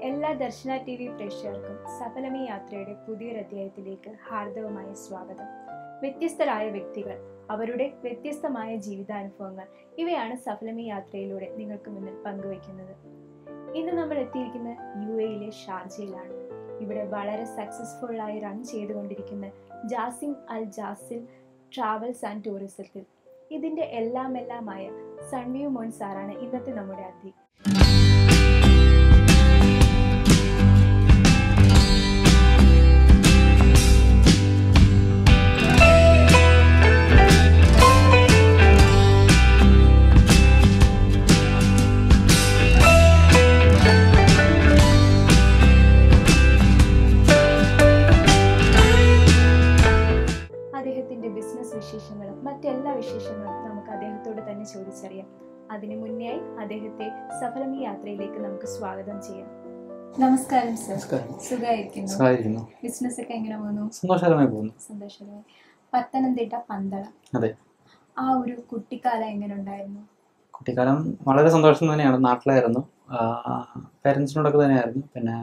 എല്ലാ ദർശന T V പ്രേക്ഷകർക്കും സഫലമി യാത്രയുടെ പുതിയൊരു അധ്യായത്തിലേക്ക് ഹാർദവമായ സ്വാഗതം വ്യത്യസ്തരായ വ്യക്തികൾ അവരുടെ വ്യത്യസ്തമായ ജീവിതാനുഭവങ്ങൾ ഇവയാണ് സഫലമി യാത്രയിലൂടെ നിങ്ങൾക്ക് മുന്നിൽ പങ്കുവയ്ക്കുന്നത് ഇന്ന് നമ്മൾ എത്തിയിരിക്കുന്നത് യു എയിലെ ഷാർജയിലാണ് ഇവിടെ വളരെ സക്സസ്ഫുൾ ആയി റൺ ചെയ്തുകൊണ്ടിരിക്കുന്ന Jasim Al Jasil travels and ടൂറിസത്തിൽ ഇതിന്റെ എല്ലാം എല്ലാമായ സൺവ്യൂ മോൻ സാറാണ് ഇന്നത്തെ നമ്മുടെ അതിഥി അദ്ദേഹത്തിന്റെ ബിസിനസ് വിശേഷങ്ങളും മറ്റെല്ലാ വിശേഷങ്ങളും നമുക്ക് അദ്ദേഹത്തോട് തന്നെ ചോദിച്ചറിയാം അതിനു മുന്നേയായി അദ്ദേഹത്തെ സഫലമി യാത്രയിലേക്ക് നമുക്ക് സ്വാഗതം ചെയ്യാം നമസ്കാരം സർ നമസ്കാരം സുഖമായിരിക്കുന്നു സുഖമായിരിക്കുന്നു ബിസിനസ് ഒക്കെ എങ്ങനെ പോകുന്നു സന്തോഷകരമായി പോകുന്നു സന്തോഷമായി പത്തനംതിട്ട പന്തള അതെ. ആ ആ ഒരു കുട്ടിക്കാലം എങ്ങനെ ഉണ്ടായിരുന്നു കുട്ടിക്കാലം വളരെ സന്തോഷം തന്നെയാണ് നാട്ടിലായിരുന്നു പേരൻസിനോടൊക്കെ തന്നെയായിരുന്നു പിന്നെ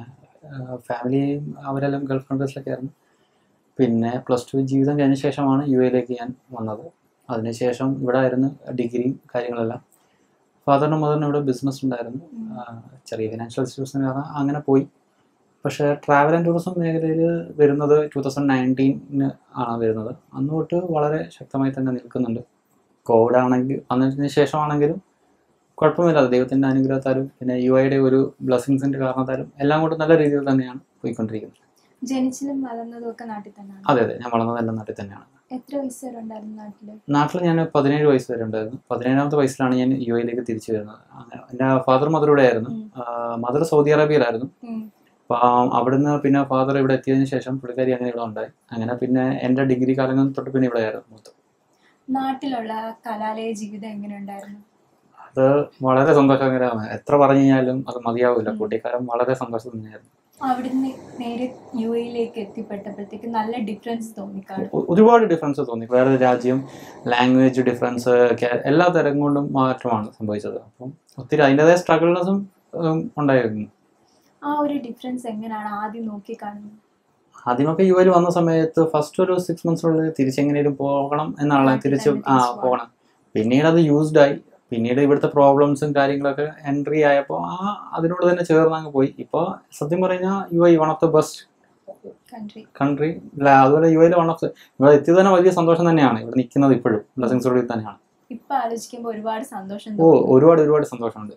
ഫാമിലി അവരെല്ലാം ഗൾഫ് കൺട്രീസിലൊക്കെ ആയിരുന്നു പിന്നെ പ്ലസ് ടു ജീവിതം കഴിഞ്ഞ ശേഷമാണ് യു എയിലേക്ക് ഞാൻ വന്നത് അതിനുശേഷം ഇവിടെ ആയിരുന്നു ഡിഗ്രിയും കാര്യങ്ങളെല്ലാം ഫാദറിനും മദറിനും ഇവിടെ ബിസിനസ് ഉണ്ടായിരുന്നു ഉം. ആ, ചെറിയ ഫിനാൻഷ്യൽ ഇൻസ്റ്റിറ്റ്യൂഷൻ കാരണം അങ്ങനെ പോയി പക്ഷേ ട്രാവൽ ആൻഡ് ടൂറിസം മേഖലയിൽ വരുന്നത് ടൂ തൗസൻഡ് നയൻറ്റീന് ആണ് വരുന്നത് അന്ന് തൊട്ട് വളരെ ശക്തമായി തന്നെ നിൽക്കുന്നുണ്ട് കോവിഡ് ആണെങ്കിൽ വന്നതിന് ശേഷമാണെങ്കിലും കുഴപ്പമില്ലാതെ ദൈവത്തിൻ്റെ അനുഗ്രഹത്താലും പിന്നെ യു ഐയുടെ ഒരു ബ്ലെസ്സിങ്സിൻ്റെ കാരണത്താലും എല്ലാം കൊണ്ടും നല്ല രീതിയിൽ തന്നെയാണ് പോയിക്കൊണ്ടിരിക്കുന്നത് ജനിച്ചതും വളർന്നതും ഒക്കെ നാട്ടിൽ തന്നെയാണ് അതെ അതെ ഞാൻ വളർന്നതെല്ലാം നാട്ടിൽ തന്നെയാണ് എത്ര വയസ്സ് വരെ ഉണ്ടായിരുന്നു നാട്ടില് നാട്ടിൽ ഞാൻ പതിനേഴ് വയസ്സ് വരെ ഉണ്ടായിരുന്നു പതിനേഴാമത്തെ വയസ്സിലാണ് ഞാൻ യു എയിലേക്ക് തിരിച്ചു വരുന്നത് അങ്ങനെ എൻ്റെ ഫാദർ മദർ ഇവിടെ ആയിരുന്നു ഉം. മദർ സൗദി അറേബ്യയിലായിരുന്നു ഉം. അപ്പം അവിടുന്ന് പിന്നെ ഫാദർ ഇവിടെ എത്തിയതിന് ശേഷം പുള്ളിക്കാരി അങ്ങനെ ഇവിടെ ഉണ്ടായി അങ്ങനെ പിന്നെ എൻ്റെ ഡിഗ്രി കാലങ്ങൾ തൊട്ട് പിന്നെ ഇവിടെ ആയിരുന്നു മൊത്തം നാട്ടിലുള്ള കലാലയ ജീവിതം എങ്ങനെ ഉണ്ടായിരുന്നു അത് വളരെ സന്തോഷകരമാണ് എത്ര പറഞ്ഞു കഴിഞ്ഞാലും അത് മതിയാവില്ല ഉം. കുട്ടിക്കാലം വളരെ സന്തോഷം തന്നെയായിരുന്നു അവിടുന്ന് നേരെ യു എയിലേക്ക് എത്തിപ്പെട്ടപ്പോഴത്തേക്ക് നല്ല ഡിഫറൻസ് തോന്നിക്കാണും ഒ- ഒരുപാട് ഡിഫറൻസ് തോന്നി വേറെ രാജ്യം ലാംഗ്വേജ് ഡിഫറൻസ് എല്ലാ തരം കൊണ്ടും മാറ്റമാണ് സംഭവിച്ചത് അപ്പം ഒത്തിരി അതിൻ്റെതായ സ്ട്രഗിൾനെസ്സും ഉണ്ടായിരുന്നു ആ ഒരു ഡിഫറൻസ് എങ്ങനെയാണ് ആദ്യം നോക്കി കാണുന്നത് ആദ്യമൊക്കെ യു എൽ വന്ന സമയത്ത് ഫസ്റ്റ് ഒരു സിക്സ് മന്ത്സിനുള്ളിൽ തിരിച്ചെങ്ങനെയും പോകണം എന്നാണ് നാട്ടിൽ തിരിച്ച് തന്നെ ആ തിരിച്ച് പോകണം പിന്നീട് അത് യൂസ്ഡ് ആയി പിന്നീട് ഇവിടുത്തെ പ്രോബ്ലംസും കാര്യങ്ങളൊക്കെ എൻട്രി ആയപ്പോൾ ആ അതിനോട് തന്നെ ചേർന്ന് അങ്ങ് പോയി ഇപ്പോൾ സത്യം പറഞ്ഞാൽ U I one of the best country country അതുപോലെ യു ഐയിലെ വൺ ഓഫ് ദ ഇവിടെ എത്തിയത് തന്നെ വലിയ സന്തോഷം തന്നെയാണ് ഇവിടെ നിൽക്കുന്നത് ഇപ്പോഴും ബ്ലസിംഗ്സോടെ തന്നെയാണ് ഇപ്പൊ ആലോചിക്കുമ്പോൾ ഒരുപാട് സന്തോഷം ഓ തോന്നും ഒരുപാട് ഒരുപാട് സന്തോഷമുണ്ട്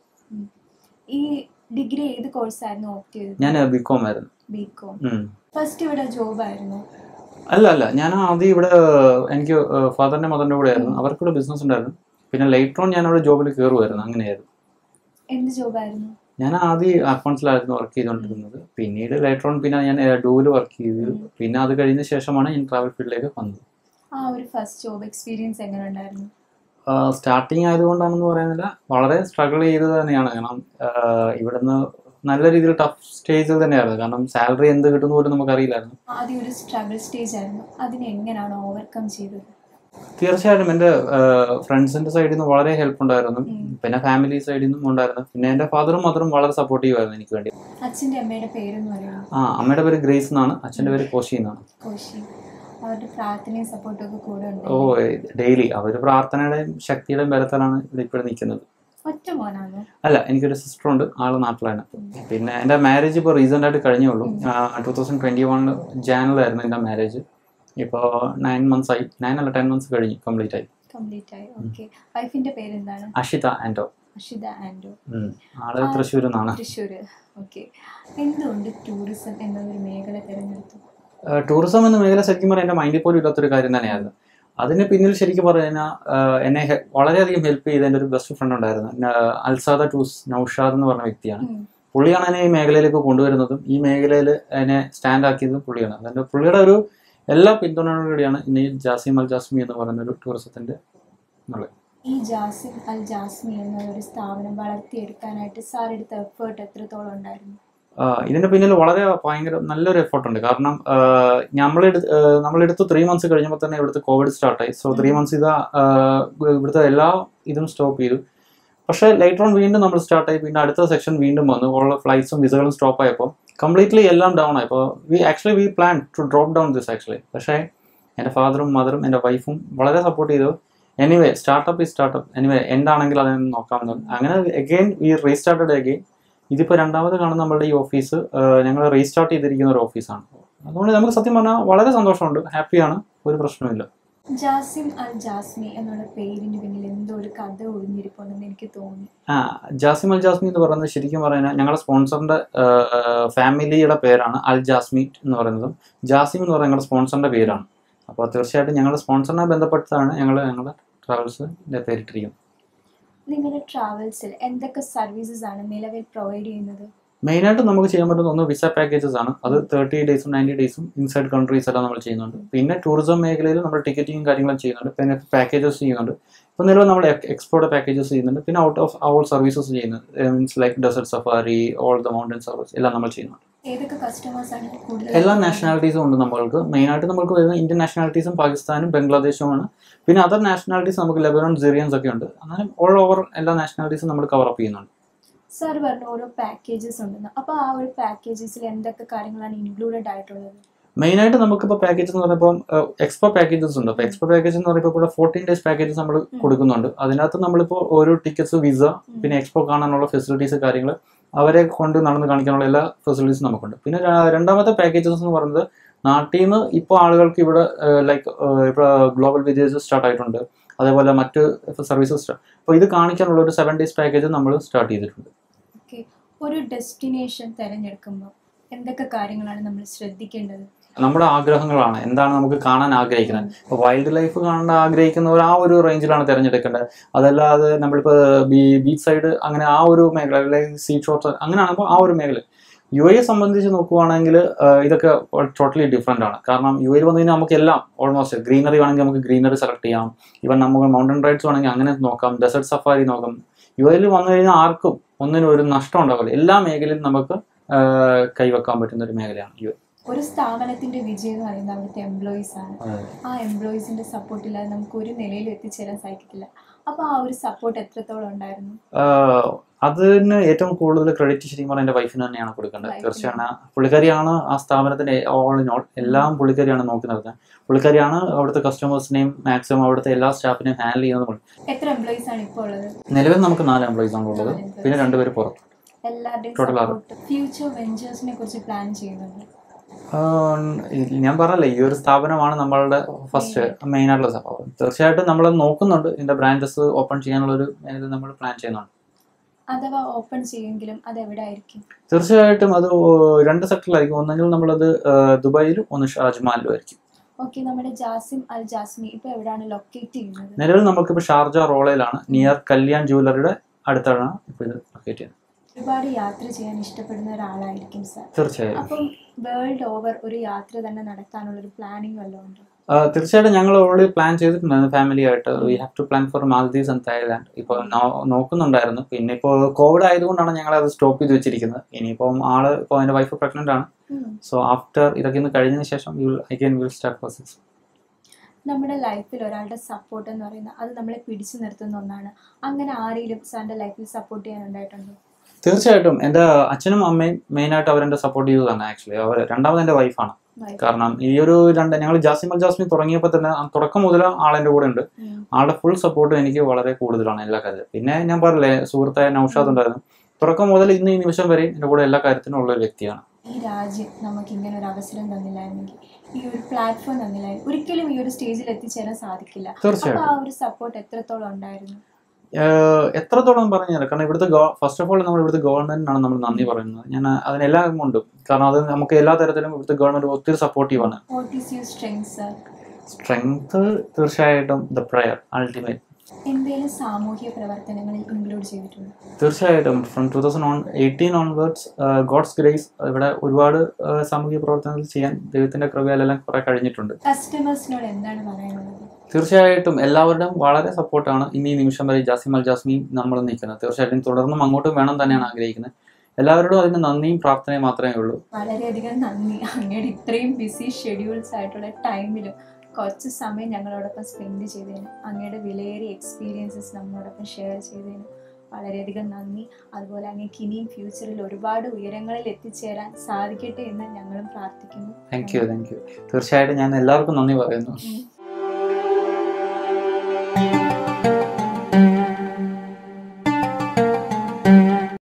ഈ ഡിഗ്രി ഏത് കോഴ്സായിരുന്നു ഓപ്റ്റ് ചെയ്തത് ഞാൻ ബികോം ആയിരുന്നു ബികോം ഉം. ഫസ്റ്റ് ഇവിടെ ജോബ് ആയിരുന്നു അല്ല അല്ല ഞാൻ ആദ്യം ഇവിടെ എനിക്ക് ഫാദറിന്റെ മദറിന്റെ കൂടെ ആയിരുന്നു ഉം. അവർക്കിവിടെ ബിസിനസ് ഉണ്ടായിരുന്നു പിന്നെ ലേറ്റർ ഓൺ ഞാൻ അവിടെ ജോബിൽ കയറുമായിരുന്നു അങ്ങനെയായിരുന്നു എന്ത് ജോബായിരുന്നു ഞാൻ ആദ്യം അക്കൗണ്ട്സിലായിരുന്നു വർക്ക് ചെയ്തുകൊണ്ടിരുന്നത് പിന്നീട് ലേറ്റർ ഓൺ പിന്നെ ഞാൻ ഡൂവിൽ വർക്ക് ചെയ്തു ഉം. പിന്നെ അത് കഴിഞ്ഞ ശേഷമാണ് ഞാൻ ട്രാവൽ ഫീൽഡിലേക്ക് വന്നത് ആ ഒരു ഫസ്റ്റ് ജോബ് എക്സ്പീരിയൻസ് എങ്ങനെ ഉണ്ടായിരുന്നു സ്റ്റാർട്ടിങ് ആയതുകൊണ്ടാണെന്ന് പറയുന്നില്ല വളരെ സ്ട്രഗിൾ ചെയ്തത് തന്നെയാണ് കാരണം ആഹ് ഇവിടുന്ന് നല്ല രീതിയിൽ ടഫ് സ്റ്റേജിൽ തന്നെയായിരുന്നു കാരണം സാലറി എന്ത് കിട്ടുന്ന പോലും നമുക്കറിയില്ലായിരുന്നു ആദ്യം ഒരു സ്ട്രഗിൾ സ്റ്റേജ് ആയിരുന്നു അതിനെ എങ്ങനെയാണ് ഓവർകം ചെയ്തത് തീർച്ചയായിട്ടും എൻ്റെ ഫ്രണ്ട്സിന്റെ സൈഡിൽ നിന്ന് വളരെ ഹെൽപ്പ് ഉണ്ടായിരുന്നു ഉം. പിന്നെ ഫാമിലി സൈഡിൽ നിന്നും ഉണ്ടായിരുന്നു പിന്നെ എൻ്റെ ഫാദറും മദറും വളരെ സപ്പോർട്ടീവ് ആയിരുന്നു എനിക്ക് വേണ്ടി അച്ഛൻ്റെ അമ്മയുടെ പേരെന്ന് പറയുന്നത് ആ അമ്മയുടെ പേര് ഗ്രേസ് എന്നാണ് അച്ഛൻ്റെ പേര് കോശി എന്നാണ് കോശി അവരുടെ പ്രാർത്ഥനയും സപ്പോർട്ടും ഒക്കെ കൂടെ ഉണ്ട് ഓ ഡെയിലി അവർ പ്രാർത്ഥനയുടെയും ശക്തിയുടെയും ബലത്തിലാണ് ഇവിടെ ഇപ്പോഴും നിൽക്കുന്നത് ഒറ്റ മോനാണോ അല്ല എനിക്കൊരു സിസ്റ്റർ ഉണ്ട് ആള് നാട്ടിലാണ് പിന്നെ എൻ്റെ മാരേജ് ഇപ്പോൾ റീസെൻ്റ് ആയിട്ട് കഴിഞ്ഞേ ഉള്ളൂ ടൂ തൗസൻഡ് ട്വൻറ്റി വണ്ണിൽ ജാനുവലായിരുന്നു എൻ്റെ മാരേജ് ഇപ്പോൾ നയൻ മന്ത്സ് ആയി നയൻ അല്ല ടെൻ മന്ത്സ് കഴിഞ്ഞു കംപ്ലീറ്റ് ആയി കംപ്ലീറ്റ് ആയി ഓക്കെ വൈഫിന്റെ പേരെന്താണ് അഷിത ആൻഡോ അഷിത ആൻഡോ ഉം. ആള് തൃശ്ശൂരിൽ നിന്നാണ് തൃശ്ശൂര് ഓക്കെ എന്തുകൊണ്ട് ടൂറിസം എന്നൊരു മേഖല തിരഞ്ഞെടുത്തു ടൂറിസം എന്ന മേഖല ശരിക്കും പറഞ്ഞാൽ എൻ്റെ മൈൻഡിൽ പോലും ഇല്ലാത്തൊരു കാര്യം തന്നെയായിരുന്നു അതിന് പിന്നിൽ ശരിക്കും പറഞ്ഞു കഴിഞ്ഞാൽ എന്നെ ഹെ- വളരെയധികം ഹെൽപ്പ് ചെയ്ത എൻ്റെ ഒരു ബെസ്റ്റ് ഫ്രണ്ട് ഉണ്ടായിരുന്നു ന- അൽസാദ ടൂസ് നൌഷാദ് എന്ന് പറഞ്ഞ വ്യക്തിയാണ് ഉം. പുള്ളിയാണ് എന്നെ ഈ മേഖലയിലേക്ക് കൊണ്ടുവരുന്നതും ഈ മേഖലയിൽ എന്നെ സ്റ്റാൻഡ് ആക്കിയതും പുള്ളിയാണ് അതിൻ്റെ പുള്ളിയുടെ ഒരു എല്ലാ പിന്തുണയോടുകൂടിയാണ് ഇന്ന് ഈ ജാസിം അൽ ജാസ്മി എന്ന് പറയുന്ന ഒരു ടൂറിസത്തിൻ്റെ ഈ ജാസിം അൽ ജാസ്മി എന്ന ഒരു സ്ഥാപനം വളർത്തിയെടുക്കാനായിട്ട് സാർ എടുത്ത എഫേർട്ട് എത്രത്തോളം ഉണ്ടായിരുന്നു ഇതിന്റെ പിന്നിൽ വളരെ ഭയങ്കര നല്ലൊരു എഫേർട്ട് ഉണ്ട് കാരണം നമ്മൾ നമ്മളെടുത്ത് ത്രീ മന്ത്സ് കഴിഞ്ഞപ്പോൾ തന്നെ ഇവിടുത്തെ കോവിഡ് സ്റ്റാർട്ടായി സോ ത്രീ മന്ത്സ് ഇതാ ആഹ് ഇവിടുത്തെ എല്ലാ ഇതും സ്റ്റോപ്പ് ചെയ്തു പക്ഷേ ലേറ്റർ ഓൺ വീണ്ടും നമ്മൾ സ്റ്റാർട്ട് ആയി പിന്നെ അടുത്ത സെക്ഷൻ വീണ്ടും വന്നു ഉള്ള ഫ്ലൈറ്റ്സും വിസകളും സ്റ്റോപ്പ് ആയപ്പോൾ കംപ്ലീറ്റ്ലി എല്ലാം ഡൗൺ ആയി അപ്പോൾ we actually we plan to drop down this actually പക്ഷേ എൻ്റെ ഫാദറും മദറും എൻ്റെ വൈഫും വളരെ സപ്പോർട്ട് ചെയ്തു എനിവേ സ്റ്റാർട്ടപ്പ് ഈ സ്റ്റാർട്ടപ്പ് എനിവേ എന്താണെങ്കിൽ അതിനെ നോക്കാമെന്ന് അങ്ങനെ അഗെയിൻ വി റീസ്റ്റാർട്ടഡ് അഗെയിൻ ഇതിപ്പോൾ രണ്ടാമത് കാണുന്ന നമ്മളുടെ ഈ ഓഫീസ് ഞങ്ങൾ റീസ്റ്റാർട്ട് ചെയ്തിരിക്കുന്ന ഒരു ഓഫീസാണ് അതുകൊണ്ട് നമുക്ക് സത്യം പറഞ്ഞാൽ വളരെ സന്തോഷമുണ്ട് ഹാപ്പിയാണ് ഒരു പ്രശ്നമില്ല ജാസിം അൽ ജാസ്മി എന്നുള്ള പേരിന് പിന്നിൽ എന്തോ ഒരു കഥ ഒളിഞ്ഞിരിപ്പുണ്ടെന്ന് എനിക്ക് തോന്നി ആ ജാസിം അൽ ജാസ്മി എന്ന് പറയുന്നത് ശരിക്കും പറയുന്നത് ഞങ്ങളുടെ സ്പോൺസറിന്റെ ഫാമിലിയുടെ പേരാണ് അൽ ജാസ്മി എന്ന് പറയുന്നത് ജാസിം എന്ന് പറയുന്നത് ഞങ്ങളുടെ സ്പോൺസറിന്റെ പേരാണ് അപ്പോൾ തീർച്ചയായിട്ടും ഞങ്ങളുടെ സ്പോൺസറിനെ ബന്ധപ്പെട്ടാണ് ഞങ്ങൾ ഞങ്ങളുടെ ട്രാവൽസിന്റെ പേരിട്ടിരിക്കുന്നത് നിങ്ങളുടെ ട്രാവൽസിൽ എന്തൊക്കെ സർവീസസ് ആണ് നിലവിൽ പ്രൊവൈഡ് ചെയ്യുന്നത് മെയിനായിട്ട് നമുക്ക് ചെയ്യാൻ പറ്റുന്ന ഒന്ന് വിസ പാക്കേജസ് ആണ് അത് തേർട്ടി ഡേയ്സും നയൻറ്റി ഡേയ്സും ഇൻസൈഡ് കൺട്രീസ് എല്ലാം നമ്മൾ ചെയ്യുന്നുണ്ട് പിന്നെ ടൂറിസം മേഖലയിൽ നമ്മൾ ടിക്കറ്റിംഗ് കാര്യങ്ങളും ചെയ്യുന്നുണ്ട് പിന്നെ പാക്കേജസ് ചെയ്യുന്നുണ്ട് ഇപ്പോൾ നിലവിൽ നമ്മൾ എക്സ്പോർട്ട് പാക്കേജസ് ചെയ്യുന്നുണ്ട് പിന്നെ ഔട്ട് ഓഫ് അവർ സർവീസസ് ചെയ്യുന്നുണ്ട് means like desert safari all the mountain service എല്ലാം നമ്മൾ ചെയ്യുന്നുണ്ട് ഏതൊക്കെ കസ്റ്റമേഴ്സ് ആണ് കൂടുതൽ എല്ലാ നാഷണാലിറ്റീസും ഉണ്ട് നമ്മൾക്ക് മെയിനായിട്ട് നമുക്ക് വരുന്ന ഇന്ത്യൻ നാഷണാലിറ്റീസും പാകിസ്ഥാനും ബംഗ്ലാദേശുമാണ് പിന്നെ അതർ നാഷണാലിറ്റീസ് നമുക്ക് ലെബനോൺ സിറിയൻസ് ഒക്കെ ഉണ്ട് അങ്ങനെ ഓൾ ഓവർ എല്ലാ നാഷണാലിറ്റീസും നമ്മൾ കവർ അപ്പ് ചെയ്യുന്നുണ്ട് സാർ പറഞ്ഞ ഓരോ പാക്കേജസ് ഉണ്ടെന്ന് അപ്പോൾ ആ ഒരു പാക്കേജസിൽ എന്തൊക്കെ കാര്യങ്ങളാണ് ഇൻക്ലൂഡഡ് ആയിട്ടുള്ളത് മെയിനായിട്ട് നമുക്കിപ്പോൾ പാക്കേജ് എന്ന് പറയുമ്പോൾ എക്സ്പോ പാക്കേജസ് ഉണ്ട് അപ്പോൾ എക്സ്പോ പാക്കേജ് എന്ന് പറയുമ്പോൾ ഇവിടെ ഫോർട്ടീൻ ഡേയ്സ് പാക്കേജസ് നമ്മൾ കൊടുക്കുന്നുണ്ട് അതിനകത്ത് നമ്മളിപ്പോൾ ഓരോ ടിക്കറ്റ്സ് വിസ പിന്നെ എക്സ്പോ കാണാനുള്ള ഫെസിലിറ്റീസ് കാര്യങ്ങൾ അവരെ കൊണ്ട് നടന്ന് കാണിക്കാനുള്ള എല്ലാ ഫെസിലിറ്റീസും നമുക്കുണ്ട് പിന്നെ ര- രണ്ടാമത്തെ പാക്കേജസ് എന്ന് പറയുന്നത് നാട്ടിൽ നിന്ന് ഇപ്പോൾ ആളുകൾക്ക് ഇവിടെ ലൈക്ക് ഇപ്പോൾ ഗ്ലോബൽ വില്ലേജ് സ്റ്റാർട്ട് ആയിട്ടുണ്ട് അതേപോലെ മറ്റ് സർവീസസ് അപ്പോൾ ഇത് കാണിക്കാനുള്ള ഒരു സെവൻ ഡേയ്സ് പാക്കേജ് നമ്മൾ സ്റ്റാർട്ട് ചെയ്തിട്ടുണ്ട് ഓക്കെ ഒരു ഡെസ്റ്റിനേഷൻ തിരഞ്ഞെടുക്കുമ്പോൾ എന്തൊക്കെ കാര്യങ്ങളാണ് നമ്മൾ ശ്രദ്ധിക്കേണ്ടത് നമ്മുടെ ആഗ്രഹങ്ങളാണ് എന്താണ് നമുക്ക് കാണാൻ ആഗ്രഹിക്കുന്നത് ഇപ്പോൾ വൈൽഡ് ലൈഫ് കാണാൻ ആഗ്രഹിക്കുന്നവർ ആ ഒരു റേഞ്ചിലാണ് തിരഞ്ഞെടുക്കേണ്ടത് അതല്ലാതെ നമ്മളിപ്പോൾ ബീച്ച് സൈഡ് അങ്ങനെ ആ ഒരു മേഖല അല്ലെങ്കിൽ സീ ഷോർട്ട് അങ്ങനെയാകുമ്പോൾ ആ ഒരു മേഖല യു എയെ സംബന്ധിച്ച് നോക്കുവാണെങ്കിൽ ഇതൊക്കെ ടോട്ടലി ഡിഫറെൻ്റ് ആണ് കാരണം യു എയിൽ വന്നു കഴിഞ്ഞാൽ നമുക്ക് എല്ലാം ഓൾമോസ്റ്റ് ഗ്രീനറി വേണമെങ്കിൽ നമുക്ക് ഗ്രീനറി സെലക്ട് ചെയ്യാം ഇവൻ നമുക്ക് മൗണ്ടൻ റൈഡ്സ് വേണമെങ്കിൽ അങ്ങനെ നോക്കാം ഡെസേർട്ട് സഫാരി നോക്കാം യു എയിൽ വന്നു കഴിഞ്ഞാൽ ആർക്കും ഒന്നിനും ഒരു നഷ്ടം ഉണ്ടാവില്ല എല്ലാ മേഖലയിലും നമുക്ക് ആ, കൈവെക്കാൻ പറ്റുന്ന ഒരു മേഖലയാണ് യു എ ഒരു സ്ഥാപനത്തിന്റെ വിജയം എന്ന് പറയുന്നത് അവിടുത്തെ എംപ്ലോയീസ് ആണ് ആ എംപ്ലോയീസിന്റെ സപ്പോർട്ട് ഇല്ലാതെ നമുക്ക് ഒരു നിലയിൽ എത്തിച്ചേരാൻ സാധിക്കില്ല അപ്പോൾ ആ ഒരു സപ്പോർട്ട് എത്രത്തോളം ഉണ്ടായിരുന്നു ആഹ് അതിന് ഏറ്റവും കൂടുതൽ ക്രെഡിറ്റ് ശരിക്കും പറഞ്ഞാൽ എൻ്റെ വൈഫിന് തന്നെയാണ് കൊടുക്കേണ്ടത് Wife ന്. തീർച്ചയാണ് പുള്ളിക്കാരിയാണ് ആ സ്ഥാപനത്തിന്റെ ഓൾ ഇൻ ഓൾ എല്ലാം പുള്ളിക്കാരിയാണ് നോക്കി നടത്തുന്നത് പുള്ളിക്കാരിയാണ് അവിടുത്തെ കസ്റ്റമേഴ്സിനെയും മാക്സിമം അവിടുത്തെ എല്ലാ സ്റ്റാഫിനെയും ഹാൻഡിൽ ചെയ്യുന്നത് പുള്ളി. എത്ര എംപ്ലോയീസ് ആണ് ഇപ്പോൾ ഉള്ളത് നിലവിൽ നമുക്ക് നാല് എംപ്ലോയീസ് ആണ് ഉള്ളത് നാല് employees. പിന്നെ രണ്ടുപേര് പുറത്ത് എല്ലാവരുടെയും Total ആറ്. സപ്പോർട്ട് ഫ്യൂച്ചർ വെഞ്ചേഴ്സിനെ കുറിച്ച് പ്ലാൻ ചെയ്യുന്നുണ്ട് ആഹ് ഈ- ഞാൻ പറഞ്ഞല്ലേ ഈ ഒരു സ്ഥാപനമാണ് നമ്മളുടെ ഫസ്റ്റ് മെയിൻ ആയിട്ടുള്ള സ്ഥാപനം തീർച്ചയായിട്ടും നമ്മൾ നോക്കുന്നുണ്ട് ഇതിന്റെ ബ്രാഞ്ചസ് ഓപ്പൺ ചെയ്യാനുള്ള ഒരു നമ്മൾ പ്ലാൻ ചെയ്യുന്നുണ്ട് അഥവാ ഓപ്പൺ ചെയ്യുമെങ്കിലും അത് എവിടെ ആയിരിക്കും തീർച്ചയായിട്ടും അത് രണ്ട് സെക്ടറിലായിരിക്കും ഒന്നെങ്കിൽ നമ്മളത് ആഹ് ദുബായിലും ഒന്ന് ഷാജ്മാലിലും ആയിരിക്കും ഓക്കെ നമ്മുടെ ജാസിം അൽ ജാസ്മി ഇപ്പൊ എവിടെയാണ് ലൊക്കേറ്റ് ചെയ്യുന്നത് നിലവിൽ നമുക്കിപ്പോൾ ഷാർജ റോളയിലാണ് നിയർ കല്യാൺ ജുവലറിയുടെ അടുത്താണ് ഇപ്പോൾ ഇത് ലൊക്കേറ്റ് ചെയ്യുന്നത് ഒരുപാട് യാത്ര ചെയ്യാൻ ഇഷ്ടപ്പെടുന്ന ഒരാളായിരിക്കും സാർ തീർച്ചയായും അപ്പം വേൾഡ് ഓവർ ഒരു യാത്ര തന്നെ നടത്താനുള്ള ഒരു പ്ലാനിങ് വല്ലതും ഉണ്ടോ ആ, തീർച്ചയായിട്ടും ഞങ്ങൾ ഓൾറെഡി പ്ലാൻ ചെയ്തിട്ടുണ്ടായിരുന്നു ഫാമിലി ആയിട്ട് we have to plan for Maldives and Thailand ഇപ്പോൾ നോക്കുന്നുണ്ടായിരുന്നു പിന്നെ ഇപ്പോൾ കോവിഡ് ആയതുകൊണ്ടാണ് ഞങ്ങൾ അത് സ്റ്റോപ്പ് ചെയ്ത് വെച്ചിരിക്കുന്നത് ഇനിയിപ്പം ആള് ഇപ്പോൾ എൻ്റെ വൈഫ് പ്രഗ്നൻ്റ് ആണ് ഉം. സോ ആഫ്റ്റർ ഇതൊക്കെ ഒന്ന് കഴിഞ്ഞതിന് ശേഷം will again will start process നമ്മുടെ ലൈഫിൽ ഒരാളുടെ സപ്പോർട്ട് എന്ന് പറയുന്നത് അത് നമ്മളെ പിടിച്ചു നിർത്തുന്ന ഒന്നാണ് അങ്ങനെ ആരെങ്കിലും സാറിന്റെ ലൈഫിൽ സപ്പോർട്ട് ചെയ്യാനുണ്ടായിട്ടുണ്ടോ തീർച്ചയായിട്ടും എൻ്റെ അച്ഛനും അമ്മയും മെയിനായിട്ട് അവരെൻ്റെ സപ്പോർട്ട് ചെയ്തതാണ് ആക്ച്വലി അവർ രണ്ടാമത് എൻ്റെ വൈഫാണ് Wife. കാരണം ഈ ഒരു രണ്ട് ഞങ്ങൾ ജാസിമൽ ജാസ്മി തുടങ്ങിയപ്പോൾ തന്നെ ആ തുടക്കം മുതൽ ആളെൻ്റെ കൂടെ ഉണ്ട് ഉം. ആളുടെ ഫുൾ സപ്പോർട്ട് എനിക്ക് വളരെ കൂടുതലാണ് എല്ലാ കാര്യത്തിലും പിന്നെ ഞാൻ പറഞ്ഞില്ലേ സുഹൃത്തായ നൌഷാദ് ഉണ്ടായിരുന്നു തുടക്കം മുതൽ ഇന്ന് ഈ നിമിഷം വരെ എൻ്റെ കൂടെ എല്ലാ കാര്യത്തിനും ഉള്ള ഒരു വ്യക്തിയാണ് ഈ രാജ്യം നമുക്ക് ഇങ്ങനെ ഒരു അവസരം തന്നില്ലായിരുന്നെങ്കിൽ ഈ ഒരു പ്ലാറ്റ്ഫോം തന്നില്ലായിരുന്നു ഒരിക്കലും ഈ ഒരു സ്റ്റേജിൽ എത്തിച്ചേരാൻ സാധിക്കില്ല അപ്പൊ തീർച്ചയായിട്ടും ആ ഒരു സപ്പോർട്ട് എത്രത്തോളം ഉണ്ടായിരുന്നു ഏഹ് എത്രത്തോളം പറഞ്ഞാൽ കാരണം ഇവിടുത്തെ ഫസ്റ്റ് ഓഫ് ഓൾ നമ്മൾ ഇവിടുത്തെ ഗവൺമെന്റിനാണ് നമ്മൾ നന്ദി പറയുന്നത് ഞാൻ അതിനെല്ലാം കൊണ്ടും കാരണം അത് നമുക്ക് എല്ലാ തരത്തിലും ഇവിടുത്തെ ഗവൺമെന്റ് ഒത്തിരി സപ്പോർട്ടീവാണ് what is your strength sir strength തീർച്ചയായിട്ടും ദ പ്രയർ അൾട്ടിമേറ്റ് എന്തെങ്കിലും സാമൂഹ്യ പ്രവർത്തനങ്ങളിൽ ഇൻക്ലൂഡ് ചെയ്തിട്ടുണ്ട് തീർച്ചയായിട്ടും from two thousand on eighteen onwards God's grace ഇവിടെ ഒരുപാട് ഏഹ് സാമൂഹിക പ്രവർത്തനങ്ങൾ ചെയ്യാൻ ദൈവത്തിന്റെ കൃപയിലെല്ലാം കുറെ കഴിഞ്ഞിട്ടുണ്ട് കസ്റ്റമേഴ്സിനോട് എന്താണ് പറയാനുള്ളത് തീർച്ചയായിട്ടും എല്ലാവരുടെയും വളരെ സപ്പോർട്ടാണ് ഇനി ഈ നിമിഷം വരെ ജാസിം അൽ ജാസ്മിയും നമ്മൾ നിൽക്കുന്നത് തീർച്ചയായിട്ടും തുടർന്നും അങ്ങോട്ടും വേണം തന്നെയാണ് ആഗ്രഹിക്കുന്നത് എല്ലാവരോടും അതിന് നന്ദിയും പ്രാർത്ഥനയും മാത്രമേ ഉള്ളൂ വളരെയധികം നന്ദി അങ്ങയുടെ ഇത്രയും ബിസി ഷെഡ്യൂൾസ് ആയിട്ടുള്ള ടൈമിലും കുറച്ച് സമയം ഞങ്ങളോടൊപ്പം സ്പെൻഡ് ചെയ്തതിന് അങ്ങയുടെ വിലയേറിയ എക്സ്പീരിയൻസസ് നമ്മളോടൊപ്പം ഷെയർ ചെയ്തതിന് വളരെയധികം നന്ദി അതുപോലെ അങ്ങേക്ക് ഇനിയും ഫ്യൂച്ചറിൽ ഒരുപാട് ഉയരങ്ങളിൽ എത്തിച്ചേരാൻ സാധിക്കട്ടെ എന്ന് ഞങ്ങളും പ്രാർത്ഥിക്കുന്നു താങ്ക് യു താങ്ക് യു തീർച്ചയായിട്ടും ഞാൻ എല്ലാവർക്കും നന്ദി പറയുന്നു ഉം.